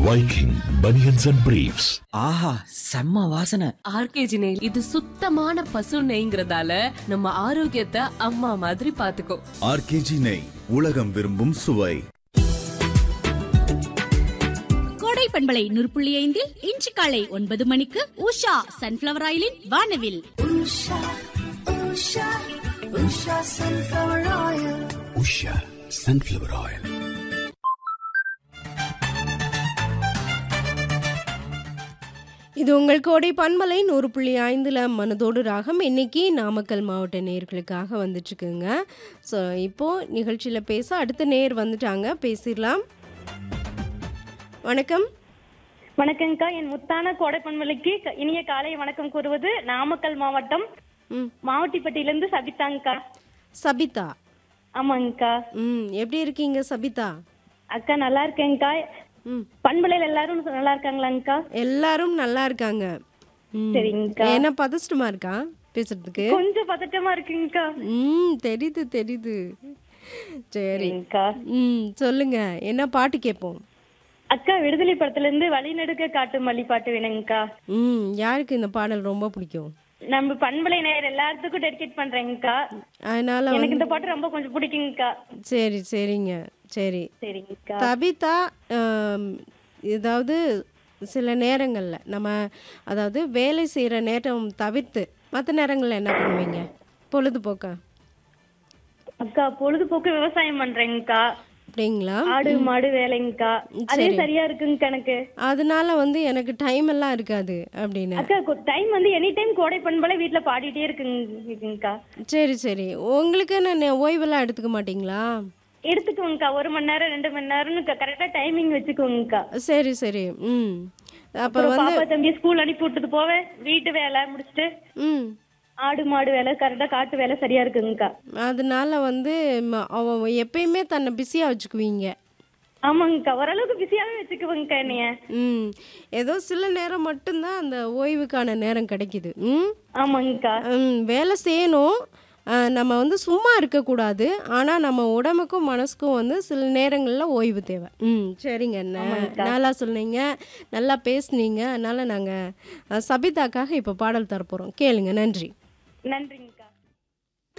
Viking Bunions and Briefs. ஆஹா செம்ம வாசனை RKG நெய் இது சுத்தமான பசு நெய்ங்கிறதால நம்ம ஆரோக்கியத்தை அம்மா மாதிரி பாத்துக்கோ ஆர்கேஜி நெய் உலகம் விரும்பும் சுவை கோடை பண்பலை நூறு புள்ளி ஐந்தில் இன்று காலை ஒன்பது மணிக்கு உஷா சன்ஃபிளவர் ஆயிலின் வானவில் Usha Sunflower Oil. இது உங்கள் கோடை பண்பலை நூறு புள்ளி ஐந்தில் மனதோடு ராகம் இன்னைக்கு நாமக்கல் மாவட்ட நேர்களுக்காக வந்துட்டுருக்குங்க ஸோ இப்போது நிகழ்ச்சியில் பேச அடுத்த நேர் வந்துட்டாங்க பேசிடலாம் வணக்கம் வணக்கங்கக்கா என் முத்தான கோடைப்பண்மலைக்கு க- இனிய காலை வணக்கம் கூறுவது நாமக்கல் மாவட்டம் ம் மாவட்டிப்பட்டியிலிருந்து சபிதாங்கக்கா சபிதா ஆமாங்கக்கா ம் எப்படி இருக்கீங்க சபிதா அக்கா நல்லா இருக்கேங்கக்கா ம் பண்பலையில் எல்லாரும் நல்லா இருக்காங்களாங்கக்கா எல்லாரும் நல்லா இருக்காங்க ம். சரிங்கக்கா. என்ன பதஷ்டமா இருக்கா பேசுறதுக்கு கொஞ்சம் பதட்டமா இருக்குங்கக்கா ம் தெரியுது தெரியுது சரி சரிங்கக்கா ம் சொல்லுங்க என்ன பாட்டு கேட்போம் அக்கா விடுதலை படத்துல இருந்து வழிநடுக்க காட்டு மல்லி பாட்டு வேணுங்கக்கா ம் யாருக்கு இந்த பாடல் ரொம்ப பிடிக்கும் நம்ம பண்பலை நேயர் எல்லாத்துக்கும் டெடிகேட் பண்றேங்கக்கா அதனால எனக்கு வந்து இந்த பாட்டு ரொம்ப கொஞ்சம் பிடிக்குங்கக்கா சரி சரிங்க சரி சரிங்கக்கா கவிதா ஆம், ஏதாவது சில நேரங்களில் நம்ம அதாவது வேலை செய்கிற நேரம் தவிர்த்து மற்ற நேரங்களில் என்ன பண்ணுவீங்க பொழுதுபோக்கா அக்கா பொழுதுபோக்கு விவசாயம் பண்றேங்கக்கா அப்படிங்களா ஆடு மாடு வேலைங்கக்கா அதே சரியா இருக்குங்க எனக்கு அதனால வந்து எனக்கு டைம் எல்லாம் இருக்காது அப்படின்னு அக்கா டைம் வந்து எனி டைம் கோடை பண்பலை வீட்ல பாடிட்டே இருக்குங்கக்கா சரி சரி உங்களுக்கு நான் ஓய்வெல்லாம் எடுத்துக்க மாட்டீங்களா எடுத்துக்கோங்கக்கா ஒரு மணி நேரம் ரெண்டு மணி நேரம்னு கரெக்டா டைமிங் வச்சுக்கோங்கக்கா சரி சரி ம் அப்போ அப்புறம் வந்து பாப்பா தம்பி ஸ்கூல் அனுப்பி விட்டுட்டு போவேன் வீட்டு வேலை முடிச்சுட்டு ம் ஆடு மாடு வேலை கரெக்டா காட்டு வேலை சரியா இருக்குங்கக்கா அதனால வந்து ம- அவ எப்பயுமே தன்னை பிஸியாக வச்சுக்குவீங்க ஆமாங்கக்கா ஓரளவுக்கு பிஸியாவே வச்சுக்குவேங்கக்கா என்னைய ம் ஏதோ சில நேரம் மட்டும்தான் அந்த ஓய்வுக்கான நேரம் கிடைக்குது ம் ஆமாங்கக்கா ம், வேலை செய்யணும் ஆ, நம்ம வந்து சும்மா இருக்கக்கூடாது ஆனால் நம்ம உடம்புக்கும் மனசுக்கும் வந்து சில நேரங்களில் ஓய்வு தேவை ம் சரிங்க அண்ணா நல்லா சொன்னீங்க நல்லா பேசுனீங்க அதனால் நாங்கள் சபிதாக்காக இப்போ பாடல் தரப்போகிறோம் கேளுங்க நன்றி நன்றிங்க